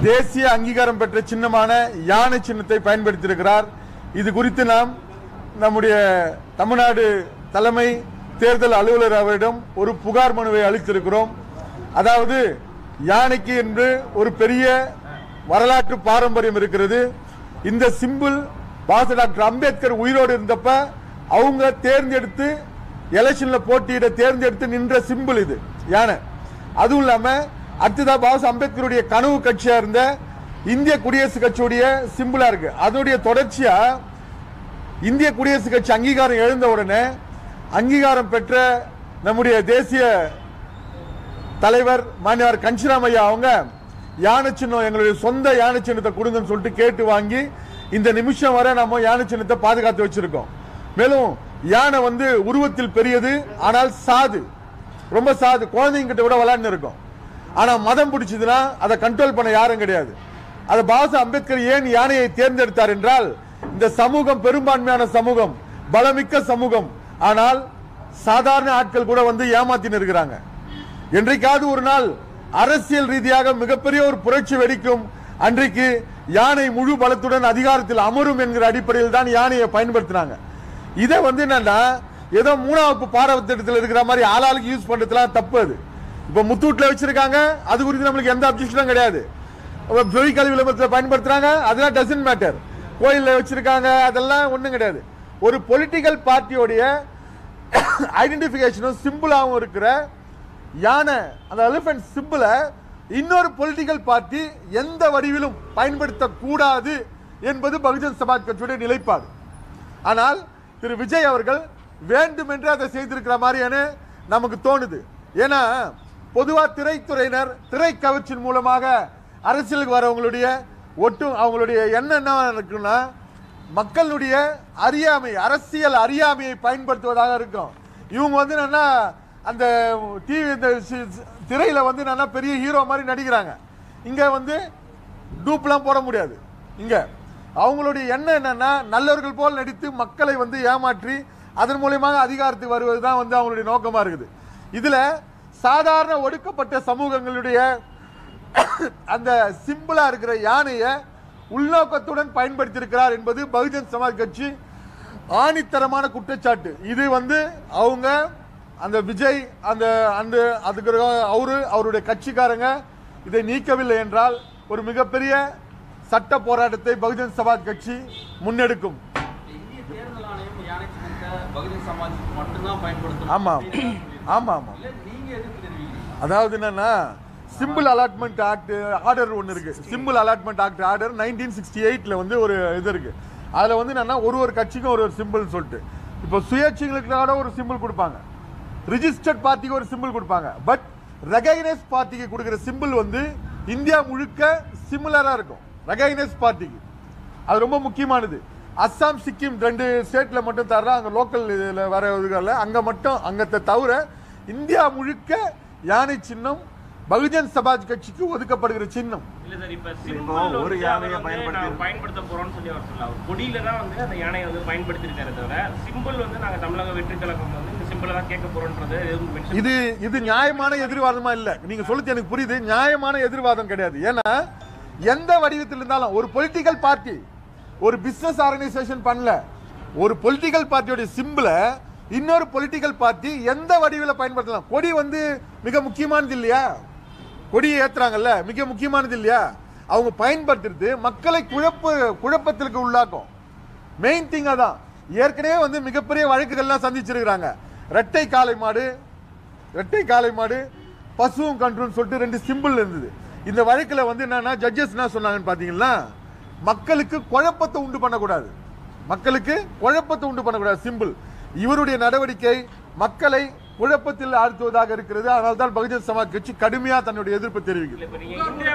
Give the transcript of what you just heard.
தேசிய அங்கீகாரம் பெற்ற சின்னமான யானை சின்னத்தை பயன்படுத்தியிருக்கிறார் இது குறித்து நாம் நம்முடைய தமிழ்நாடு தலைமை தேர்தல் அலுவலர் அவரிடம் ஒரு புகார் மனுவை அளித்திருக்கிறோம் அதாவது யானைக்கு என்று ஒரு பெரிய வரலாற்று பாரம்பரியம் இருக்கிறது இந்த சிம்பிள் பாச டாக்டர் அம்பேத்கர் உயிரோடு இருந்தப்ப அவங்க தேர்ந்தெடுத்து எலெக்ஷன்ல போட்டியிட தேர்ந்தெடுத்து நின்ற சிம்பிள் இது யானை அதுவும் இல்லாம அடுத்ததா பாஸ் அம்பேத்கருடைய கனவு கட்சியா இருந்த இந்திய குடியரசு கட்சியுடைய சிம்பிளா இருக்கு அதனுடைய தொடர்ச்சியா இந்திய குடியரசு கட்சி அங்கீகாரம் எழுந்த உடனே அங்கீகாரம் பெற்ற நம்முடைய தேசிய தலைவர் மாநிலர் கஞ்சிராம் ஐயா அவங்க யானை சின்னம் எங்களுடைய சொந்த யானை சின்னத்தை கொடுங்கன்னு சொல்லிட்டு கேட்டு வாங்கி இந்த நிமிஷம் வரை நம்ம யானை சின்னத்தை பாதுகாத்து வச்சிருக்கோம் மேலும் யானை வந்து உருவத்தில் பெரியது ஆனால் சாது ரொம்ப சாது குழந்தைங்க கிட்ட கூட விளையாண்டு இருக்கும் ஆனா மதம் பிடிச்சதுன்னா அதை கண்ட்ரோல் பண்ண யாரும் கிடையாது அது பாச அம்பேத்கர் ஏன் யானையை தேர்ந்தெடுத்தார் என்றால் இந்த சமூகம் பெரும்பான்மையான சமூகம் பலமிக்க சமூகம் ஆனால் சாதாரண ஆட்கள் கூட வந்து ஏமாத்தின்னு இருக்கிறாங்க என்றைக்காவது ஒரு நாள் அரசியல் ரீதியாக மிகப்பெரிய ஒரு புரட்சி வெடிக்கும் அன்றைக்கு யானை முழு பலத்துடன் அதிகாரத்தில் அமரும் என்கிற அடிப்படையில் தான் யானையை பயன்படுத்தினாங்க இதை வந்து என்னன்னா ஏதோ மூணாவது பாடத்திட்டத்தில் இருக்கிற மாதிரி ஆளாளுக்கு யூஸ் பண்றதுலாம் தப்பு அது இப்ப முத்தூட்ல வச்சிருக்காங்க அது குறித்து நம்மளுக்கு எந்த அப்ஜெக்ஷனும் கிடையாது கல்வி விளம்பரத்தில் பயன்படுத்துறாங்க அதெல்லாம் டசன்ட் மேட்டர் கோயில்ல வச்சிருக்காங்க அதெல்லாம் ஒண்ணும் கிடையாது ஒரு பொலிட்டிக்கல் பார்ட்டியோடைய ஐடென்டிபிகேஷனும் சிம்பிளாகவும் இருக்கிற யானை அந்த எலிபென்ட் சிம்பிளை இன்னொரு பொலிட்டிக்கல் பார்ட்டி எந்த வடிவிலும் பயன்படுத்தக்கூடாது என்பது பகுஜன் சமாஜ் கட்சியுடைய நிலைப்பாடு ஆனால் திரு விஜய் அவர்கள் வேண்டுமென்று அதை செய்திருக்கிற மாதிரியான நமக்கு தோணுது ஏன்னா பொதுவா திரைத்துறையினர் திரை கவர்ச்சியின் மூலமாக அரசியலுக்கு வரவங்களுடைய ஒட்டும் அவங்களுடைய எண்ணம் என்ன இருக்குன்னா மக்களுடைய அறியாமை அரசியல் அறியாமையை பயன்படுத்துவதாக இருக்கும் இவங்க வந்து என்னன்னா அந்த டிவி இந்த சி- சி- திரையில வந்து என்னன்னா பெரிய ஹீரோ மாதிரி நடிக்கிறாங்க இங்க வந்து டூப்லாம் போட முடியாது இங்க அவங்களுடைய எண்ணம் என்னன்னா நல்லவர்கள் போல் நடித்து மக்களை வந்து ஏமாற்றி அதன் மூலியமாக அதிகாரத்துக்கு வருவது தான் வந்து அவங்களுடைய நோக்கமா இருக்குது இதுல சாதாரண ஒடுக்கப்பட்ட சமூகங்களுடைய அந்த சிம்பிளா இருக்கிற யானையை உள்நோக்கத்துடன் பயன்படுத்தியிருக்கிறார் என்பது பகுஜன் சமாஜ் கட்சி ஆணித்தரமான குற்றச்சாட்டு இது வந்து அவங்க அந்த விஜய் அந்த அந்த அதுக்கு அவரு அவருடைய கட்சிக்காரங்க இதை நீக்கவில்லை என்றால் ஒரு மிகப்பெரிய சட்ட போராட்டத்தை பகுஜன் சமாஜ் கட்சி முன்னெடுக்கும் இந்திய தேர்தல் ஆணையம் யானை சின்னத்தை பகுஜன் சமாஜுக்கு மட்டும்தான் பயன்படுத்தணும் ஆமா அப்படின்னு ஆமா ஆமா இல்ல நீங்க எதுக்கு தெரிவிக்கிறீங்க அதாவது என்னன்னா சிம்பிள் அலாட்மெண்ட் ஆக்ட் ஆர்டர் ஒன்று இருக்கு simple allotment act order nineteen sixty எயிட்ல வந்து ஒரு இது இருக்கு அதுல வந்து என்னன்னா ஒரு ஒரு கட்சிக்கும் ஒரு ஒரு சிம்பிள் சொல்லிட்டு இப்போ சுயேட்சைகளுக்கு கூட ஒரு சிம்பிள் கொடுப்பாங்க ரிஜிஸ்டர்ட் பார்ட்டிக்கு ஒரு சிம்பிள் கொடுப்பாங்க பட் ரெகனைஸ் பார்ட்டிக்கு கொடுக்குற சிம்பிள் வந்து இந்தியா முழுக்க சிமிலரா இருக்கும் ரெகனைஸ் பார்ட்டிக்கு அது ரொம்ப முக்கியமானது அஸ்ஸாம் சிக்கிம் ரெண்டு ஸ்டேட்ல மட்டும் தர்ற அங்க லோக்கல் இதுல வர இதுகள்ல அங்க மட்டும் அங்கத்தை தவிர இந்தியா முழுக்க யானை சின்னம் பகுஜன் சமாஜ் கட்சிக்கு ஒதுக்கப்படுகிற சின்னம் இல்ல சார் இப்ப இப்போ சிம்பிள் ஒரு ஒரு யானையை யானையை பயன்படுத்தி- பயன்படுத்த பயன்படுத்த போறோம்னு சொல்லி அவர் சொல்லல அவர் கொடியில தான் வந்து அந்த யானையை வந்து பயன்படுத்திருக்காரு தவிர சிம்பிள் வந்து நாங்க தமிழக வெற்றி கழகம் வந்து இந்த சிம்பிளை தான் கேட்க போறோம்ன்றது எதுவும் mention இது இது நியாயமான எதிர்வாதமா இல்ல நீங்க சொல்லுது எனக்கு புரியுது நியாயமான எதிர்வாதம் கிடையாது ஏன்னா எந்த வடிவத்தில் இருந்தாலும் ஒரு பொலிட்டிக்கல் பார்ட்டி ஒரு பிசினஸ் ஆர்கனைசேஷன் பண்ணல ஒரு பொலிட்டிக்கல் பார்ட்டியோட சிம்பிளை இன்னொரு பொலிட்டிக்கல் பார்ட்டி எந்த வடிவில் பயன்படுத்தலாம் கொடி வந்து மிக முக்கியமானது இல்லையா கொடியை ஏத்துறாங்கல்ல மிக முக்கியமானது இல்லையா அவங்க பயன்படுத்துறது மக்களை குழப்ப குழப்பத்திற்கு உள்ளாக்கும் மெயின் திங் அதான் ஏற்கனவே வந்து மிகப்பெரிய வழக்குகள்லாம் சந்திச்சிருக்கிறாங்க ரெட்டை காளை மாடு ரெட்டை காளை மாடு பசுவும் கன்றுன்னு சொல்லிட்டு ரெண்டு சிம்பிள் இருந்தது இந்த வழக்கில் வந்து என்னன்னா ஜட்ஜஸ் என்ன சொன்னாங்கன்னு பார்த்தீங்கன்னா மக்களுக்கு குழப்பத்தை உண்டு பண்ணக்கூடாது மக்களுக்கு குழப்பத்தை உண்டு பண்ணக்கூடாது சிம்பிள் இவருடைய நடவடிக்கை மக்களை குழப்பத்தில் ஆழ்த்துவதாக இருக்கிறது அதனால்தான் பகுஜன் சமாஜ் கட்சி கடுமையாக தன்னுடைய எதிர்ப்பு தெரிவிக்கிறது இல்ல இப்ப நீங்க இந்தியா